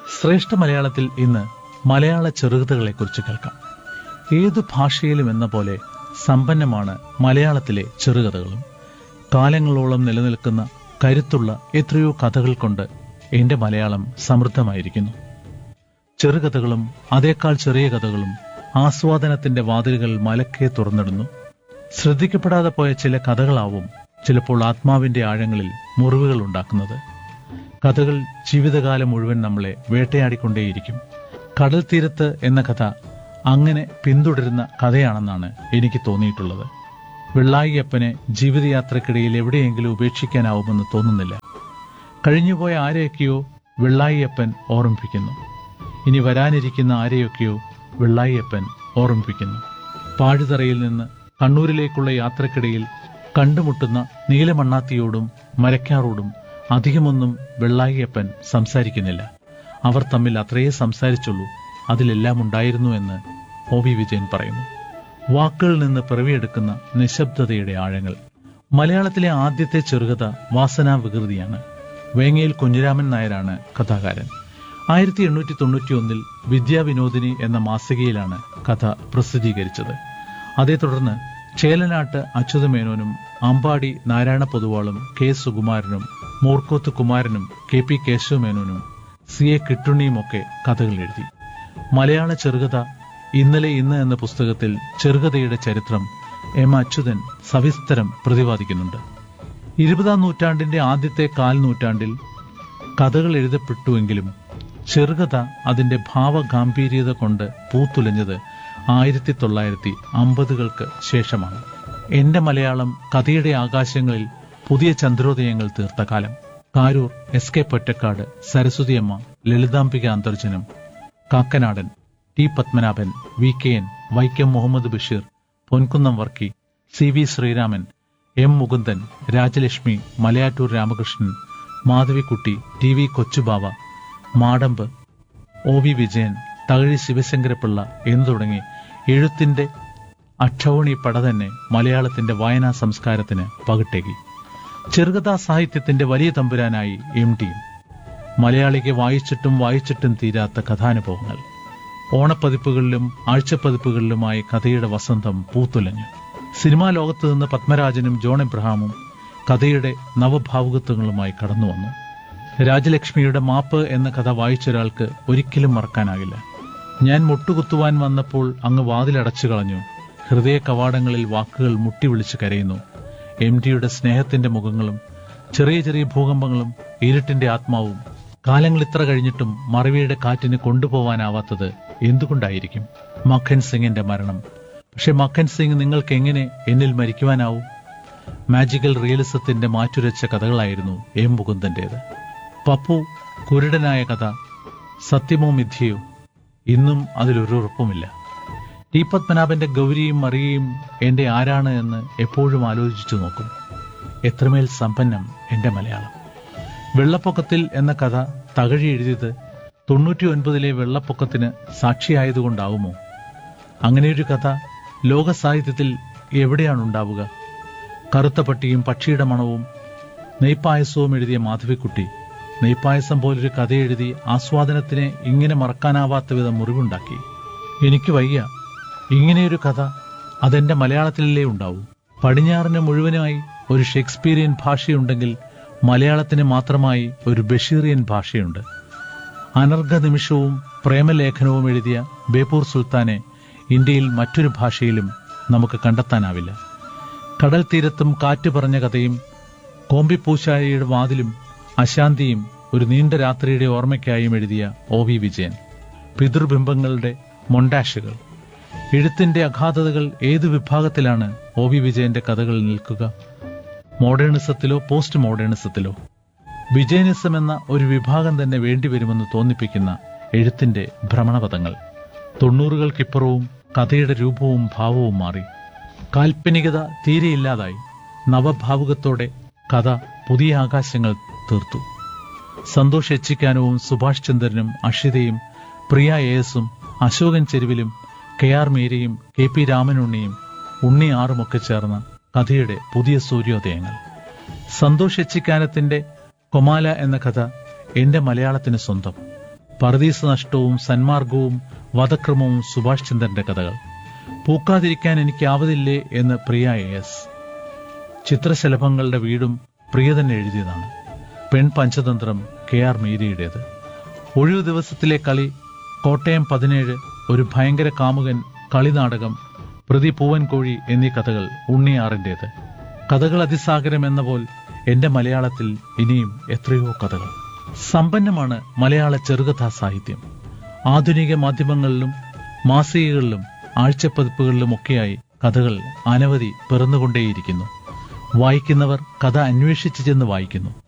ശ്രേഷ്ഠ മലയാളത്തിൽ ഇന്ന് മലയാള ചെറുകഥകളെക്കുറിച്ച് കേൾക്കാം ഏതു ഭാഷയിലും എന്ന പോലെ സമ്പന്നമാണ് മലയാളത്തിലെ ചെറുകഥകളും കാലങ്ങളോളം നിലനിൽക്കുന്ന കരുത്തുള്ള എത്രയോ കഥകൾ കൊണ്ട് എന്റെ മലയാളം സമൃദ്ധമായിരിക്കുന്നു ചെറുകഥകളും അതേക്കാൾ ചെറിയ കഥകളും ആസ്വാദനത്തിന്റെ വാതിലുകൾ മലക്കെ തുറന്നിടുന്നു ശ്രദ്ധിക്കപ്പെടാതെ പോയ ചില കഥകളാവും ചിലപ്പോൾ ആത്മാവിന്റെ ആഴങ്ങളിൽ മുറിവുകൾ ഉണ്ടാക്കുന്നത് കഥകൾ ജീവിതകാലം മുഴുവൻ നമ്മളെ വേട്ടയാടിക്കൊണ്ടേയിരിക്കും കടൽ തീരത്ത് എന്ന കഥ അങ്ങനെ പിന്തുടരുന്ന കഥയാണെന്നാണ് എനിക്ക് തോന്നിയിട്ടുള്ളത് വെള്ളായിയപ്പനെ ജീവിതയാത്രക്കിടയിൽ എവിടെയെങ്കിലും ഉപേക്ഷിക്കാനാവുമെന്ന് തോന്നുന്നില്ല കഴിഞ്ഞുപോയ ആരെയൊക്കെയോ വെള്ളായിയപ്പൻ ഓർമ്മിപ്പിക്കുന്നു ഇനി വരാനിരിക്കുന്ന ആരെയൊക്കെയോ വെള്ളായിയപ്പൻ ഓർമ്മിപ്പിക്കുന്നു പാഴുതറയിൽ നിന്ന് കണ്ണൂരിലേക്കുള്ള യാത്രക്കിടയിൽ കണ്ടുമുട്ടുന്ന നീലമണ്ണാത്തിയോടും മരക്കാറോടും അധികമൊന്നും വെള്ളായിയപ്പൻ സംസാരിക്കുന്നില്ല അവർ തമ്മിൽ അത്രയേ സംസാരിച്ചുള്ളൂ അതിലെല്ലാം ഉണ്ടായിരുന്നു എന്ന് ഒ വി വിജയൻ പറയുന്നു വാക്കുകളിൽ നിന്ന് പിറവിയെടുക്കുന്ന നിശബ്ദതയുടെ ആഴങ്ങൾ മലയാളത്തിലെ ആദ്യത്തെ ചെറുകഥ വാസനാ വികൃതിയാണ് വേങ്ങയിൽ കുഞ്ഞിരാമൻ നായരാണ് കഥാകാരൻ ആയിരത്തി എണ്ണൂറ്റി തൊണ്ണൂറ്റി ഒന്നിൽ വിദ്യാവിനോദിനി എന്ന മാസികയിലാണ് കഥ പ്രസിദ്ധീകരിച്ചത് അതേ തുടർന്ന് ചേലനാട്ട് അച്യുതമേനോനും അമ്പാടി നാരായണ പൊതുവാളും കെ സുകുമാരനും മൂർക്കോത്ത് കുമാരനും കെ പി കേശവമേനോനും സി എ കിട്ടുണ്ണിയുമൊക്കെ കഥകൾ എഴുതി മലയാള ചെറുകഥ ഇന്നലെ ഇന്ന് എന്ന പുസ്തകത്തിൽ ചെറുകഥയുടെ ചരിത്രം എം അച്യുതൻ സവിസ്തരം പ്രതിപാദിക്കുന്നുണ്ട് ഇരുപതാം നൂറ്റാണ്ടിന്റെ ആദ്യത്തെ കാൽ നൂറ്റാണ്ടിൽ കഥകൾ എഴുതപ്പെട്ടുവെങ്കിലും ചെറുകഥ അതിന്റെ ഭാവഗാംഭീര്യത കൊണ്ട് പൂത്തുലഞ്ഞത് ആയിരത്തി തൊള്ളായിരത്തി അമ്പതുകൾക്ക് ശേഷമാണ് എന്റെ മലയാളം കഥയുടെ ആകാശങ്ങളിൽ പുതിയ ചന്ദ്രോദയങ്ങൾ തീർത്ത കാലം Karoor S K Pottekkatt Saraswathiamma Lalithambika Antharjanam Kakkanadan T Padmanabhan V K N Vaikom Muhammad Basheer Ponkunnam Varkey C V Sreeraman M Mukundan Rajalakshmi Malayattoor Ramakrishnan Madhavikutty T V Kochubava Madampu O V Vijayan Thakazhi Sivasankara Pillai എന്നു തുടങ്ങി എഴുത്തിന്റെ അക്ഷൗണി പട തന്നെ മലയാളത്തിന്റെ വായനാ സംസ്കാരത്തിന് പകിട്ടേകി ചെറുകഥാ സാഹിത്യത്തിന്റെ വലിയ തമ്പുരാനായി എം ടിയും മലയാളിക്ക് വായിച്ചിട്ടും വായിച്ചിട്ടും തീരാത്ത കഥാനുഭവങ്ങൾ ഓണപ്പതിപ്പുകളിലും ആഴ്ചപ്പതിപ്പുകളിലുമായി കഥയുടെ വസന്തം പൂത്തുലഞ്ഞു സിനിമാ ലോകത്ത് നിന്ന് പത്മരാജനും ജോൺ എബ്രഹാമും കഥയുടെ നവഭാവുകത്വങ്ങളുമായി കടന്നു വന്നു രാജലക്ഷ്മിയുടെ മാപ്പ് എന്ന കഥ വായിച്ചൊരാൾക്ക് ഒരിക്കലും മറക്കാനാകില്ല ഞാൻ മുട്ടുകുത്തുവാൻ വന്നപ്പോൾ അങ്ങ് വാതിലടച്ചു കളഞ്ഞു ഹൃദയ കവാടങ്ങളിൽ വാക്കുകൾ മുട്ടി വിളിച്ച് കരയുന്നു എം ടിയുടെ സ്നേഹത്തിന്റെ മുഖങ്ങളും ചെറിയ ചെറിയ ഭൂകമ്പങ്ങളും ഇരുട്ടിന്റെ ആത്മാവും കാലങ്ങൾ ഇത്ര കഴിഞ്ഞിട്ടും മറവിയുടെ കാറ്റിന് കൊണ്ടുപോവാനാവാത്തത് എന്തുകൊണ്ടായിരിക്കും മഖൻ സിംഗിന്റെ മരണം പക്ഷെ മഖൻ സിംഗ് നിങ്ങൾക്ക് എങ്ങനെ എന്നിൽ മരിക്കുവാനാവും മാജിക്കൽ റിയലിസത്തിന്റെ മാറ്റുരച്ച കഥകളായിരുന്നു എം മുകുന്ദന്റേത് പപ്പു കുരുടനായ കഥ സത്യമോ മിഥ്യയോ ഇന്നും അതിലൊരു ഉറപ്പുമില്ല ടി പത്മനാഭന്റെ ഗൗരിയും മറിയയും എന്റെ ആരാണ് എന്ന് എപ്പോഴും ആലോചിച്ചു നോക്കും എത്രമേൽ സമ്പന്നം എന്റെ മലയാളം വെള്ളപ്പൊക്കത്തിൽ എന്ന കഥ തകഴി എഴുതിയത് തൊണ്ണൂറ്റി ഒൻപതിലെ വെള്ളപ്പൊക്കത്തിന് സാക്ഷിയായതുകൊണ്ടാവുമോ അങ്ങനെയൊരു കഥ ലോക സാഹിത്യത്തിൽ എവിടെയാണ് ഉണ്ടാവുക കറുത്ത പട്ടിയും പക്ഷിയുടെ മണവും നെയ്പായസവും എഴുതിയ മാധവിക്കുട്ടി നെയ്പായസം പോലൊരു കഥ എഴുതി ആസ്വാദനത്തിന് ഇങ്ങനെ മറക്കാനാവാത്ത വിധം മുറിവുണ്ടാക്കി എനിക്ക് വയ്യ ഇങ്ങനെയൊരു കഥ അതെന്റെ മലയാളത്തിലല്ലേ ഉണ്ടാവൂ പടിഞ്ഞാറിന് മുഴുവനായി ഒരു ഷേക്സ്പീരിയൻ ഭാഷയുണ്ടെങ്കിൽ മലയാളത്തിന് മാത്രമായി ഒരു ബഷീറിയൻ ഭാഷയുണ്ട് അനർഘ നിമിഷവും പ്രേമലേഖനവും എഴുതിയ ബേപ്പൂർ സുൽത്താനെ ഇന്ത്യയിൽ മറ്റൊരു ഭാഷയിലും നമുക്ക് കണ്ടെത്താനാവില്ല കടൽ തീരത്തും കാറ്റ് പറഞ്ഞ കഥയും കോമ്പിപ്പൂശാരിയുടെ വാതിലും അശാന്തിയും ഒരു നീണ്ട രാത്രിയുടെ ഓർമ്മയ്ക്കായും എഴുതിയ ഒ വി വിജയൻ പിതൃബിംബങ്ങളുടെ മൊണ്ടാഷുകൾ എഴുത്തിന്റെ അഗാധതകൾ ഏതു വിഭാഗത്തിലാണ് ഒ വി വിജയന്റെ കഥകൾ നിൽക്കുക മോഡേണിസത്തിലോ പോസ്റ്റ് മോഡേണിസത്തിലോ വിജയനിസം എന്ന ഒരു വിഭാഗം തന്നെ വേണ്ടിവരുമെന്ന് തോന്നിപ്പിക്കുന്ന എഴുത്തിന്റെ ഭ്രമണപഥങ്ങൾ തൊണ്ണൂറുകൾക്കിപ്പുറവും കഥയുടെ രൂപവും ഭാവവും മാറി കാൽപ്പനികത തീരെയില്ലാതായി നവഭാവുകത്തോടെ കഥ പുതിയ ആകാശങ്ങൾ തീർത്തു സന്തോഷ് എച്ചിക്കാനവും സുഭാഷ് ചന്ദ്രനും അക്ഷിതയും പ്രിയ എസും അശോകൻ ചെരുവിലും കെ ആർ മീരയും കെ പി രാമനുണ്ണിയും ഉണ്ണി ആറുമൊക്കെ ചേർന്ന കഥയുടെ പുതിയ സൂര്യോദയങ്ങൾ സന്തോഷ് എച്ചിക്കാനത്തിന്റെ കൊമാല എന്ന കഥ എന്റെ മലയാളത്തിന് സ്വന്തം പർദീസ നഷ്ടവും സന്മാർഗവും വധക്രമവും സുഭാഷ് ചന്ദ്രന്റെ കഥകൾ പൂക്കാതിരിക്കാൻ എനിക്കാവതില്ലേ എന്ന് പ്രിയ എസ് ചിത്രശലഭങ്ങളുടെ വീടും പ്രിയ തന്നെ എഴുതിയതാണ് പെൺ പഞ്ചതന്ത്രം കെ ആർ മീരയുടേത് ഒഴിവു ദിവസത്തിലെ കളി കോട്ടയം പതിനേഴ് ഒരു ഭയങ്കര കാമുകൻ കളിനാടകം പ്രതി പൂവൻകോഴി എന്നീ കഥകൾ ഉണ്ണിയാറിന്റേത് കഥകൾ അതിസാഗരം എന്ന പോൽ എന്റെ മലയാളത്തിൽ ഇനിയും എത്രയോ കഥകൾ സമ്പന്നമാണ് മലയാള ചെറുകഥാ സാഹിത്യം ആധുനിക മാധ്യമങ്ങളിലും മാസികകളിലും ആഴ്ചപ്പതിപ്പുകളിലുമൊക്കെയായി കഥകൾ അനവധി പിറന്നുകൊണ്ടേയിരിക്കുന്നു വായിക്കുന്നവർ കഥ അന്വേഷിച്ചു ചെന്ന് വായിക്കുന്നു